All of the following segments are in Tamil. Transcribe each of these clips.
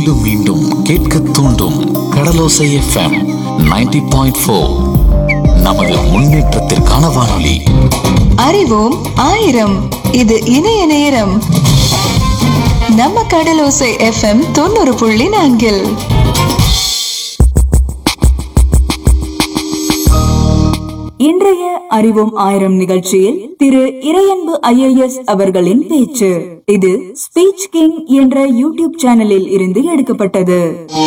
மீண்டும் மீண்டும் கேட்க தூண்டும் கடலோசை எஃப்எம் 90.4 பாயிண்ட் நமது முன்னேற்றத்திற்கான வானொலி அறிவோம் ஆயிரம் இது இணைய நேரம் நம்ம கடலோசை எஃப்எம் தொண்ணூறு புள்ளி நான்கில் இன்றைய அறிவோம் ஆயிரம் நிகழ்ச்சியில் திரு இறையன்பு ஐஏஎஸ் அவர்களின் பேச்சு இது ஸ்பீச் கிங் என்ற யூடியூப் சேனலில் இருந்து எடுக்கப்பட்டது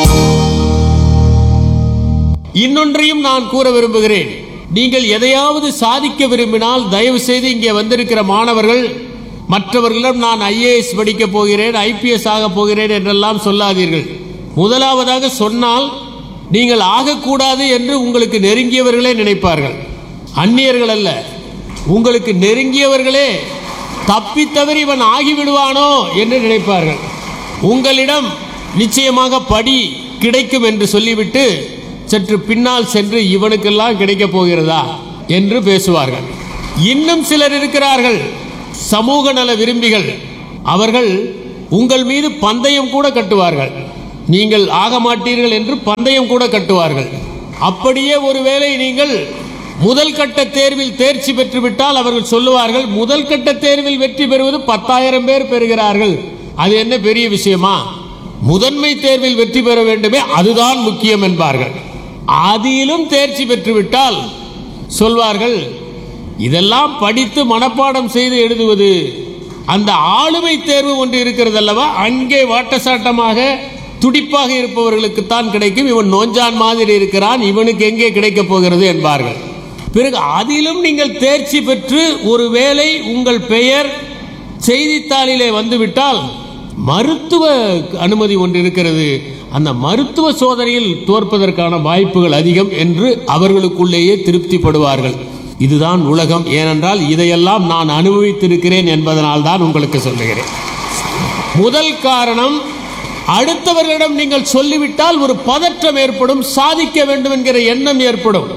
இன்னொன்றையும் நான் கூற விரும்புகிறேன் நீங்கள் எதையாவது சாதிக்க விரும்பினால் தயவு செய்து இங்கே வந்திருக்கிற மாணவர்கள் மற்றவர்களிடம் நான் ஐஏஎஸ் படிக்க போகிறேன் ஐபிஎஸ் ஆக போகிறேன் என்றெல்லாம் சொல்லாதீர்கள் முதலாவதாக சொன்னால் நீங்கள் ஆகக்கூடாது என்று உங்களுக்கு நெருங்கியவர்களே நினைப்பார்கள் அந்நியர்கள் அல்ல உங்களுக்கு நெருங்கியவர்களே தப்பி தவறி இவன் ஆகிவிடுவானோ என்று நினைப்பார்கள் உங்களிடம் நிச்சயமாக படி கிடைக்கும் என்று சொல்லிவிட்டு சற்று பின்னால் சென்று இவனுக்கெல்லாம் கிடைக்கப் போகிறதா என்று பேசுவார்கள் இன்னும் சிலர் இருக்கிறார்கள் சமூக நல விரும்பிகள் அவர்கள் உங்கள் மீது பந்தயம் கூட கட்டுவார்கள் நீங்கள் ஆக மாட்டீர்கள் என்று பந்தயம் கூட கட்டுவார்கள் அப்படியே ஒருவேளை நீங்கள் முதல் கட்ட தேர்வில் தேர்ச்சி பெற்றுவிட்டால் அவர்கள் சொல்லுவார்கள் முதல் கட்ட தேர்வில் வெற்றி பெறுவது பத்தாயிரம் பேர் பெறுகிறார்கள் அது என்ன பெரிய விஷயமா முதன்மை தேர்வில் வெற்றி பெற வேண்டுமே அதுதான் முக்கியம் என்பார்கள் அதிலும் தேர்ச்சி பெற்றுவிட்டால் சொல்வார்கள் இதெல்லாம் படித்து மனப்பாடம் செய்து எழுதுவது அந்த ஆளுமை தேர்வு ஒன்று இருக்கிறது அல்லவா அங்கே வாட்டசாட்டமாக துடிப்பாக இருப்பவர்களுக்குத்தான் கிடைக்கும் இவன் நோஞ்சான் மாதிரி இருக்கிறான் இவனுக்கு எங்கே கிடைக்கப் போகிறது என்பார்கள் பிறகு அதிலும் நீங்கள் தேர்ச்சி பெற்று ஒருவேளை உங்கள் பெயர் செய்தித்தாளிலே வந்துவிட்டால் மருத்துவ அனுமதி ஒன்று இருக்கிறது அந்த மருத்துவ சோதனையில் தோற்பதற்கான வாய்ப்புகள் அதிகம் என்று அவர்களுக்குள்ளேயே திருப்திப்படுவார்கள் இதுதான் உலகம் ஏனென்றால் இதையெல்லாம் நான் அனுபவித்திருக்கிறேன் என்பதனால் தான் உங்களுக்கு சொல்லுகிறேன் முதல் காரணம் அடுத்தவர்களிடம் நீங்கள் சொல்லிவிட்டால் ஒரு பதற்றம் ஏற்படும் சாதிக்க வேண்டும் என்கிற எண்ணம் ஏற்படும்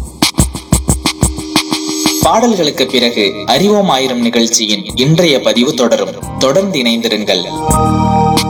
பாடல்களுக்கு பிறகு அறிவோம் ஆயிரம் நிகழ்ச்சியின் இன்றைய பதிவு தொடரும் தொடர்ந்து இணைந்திருங்கள்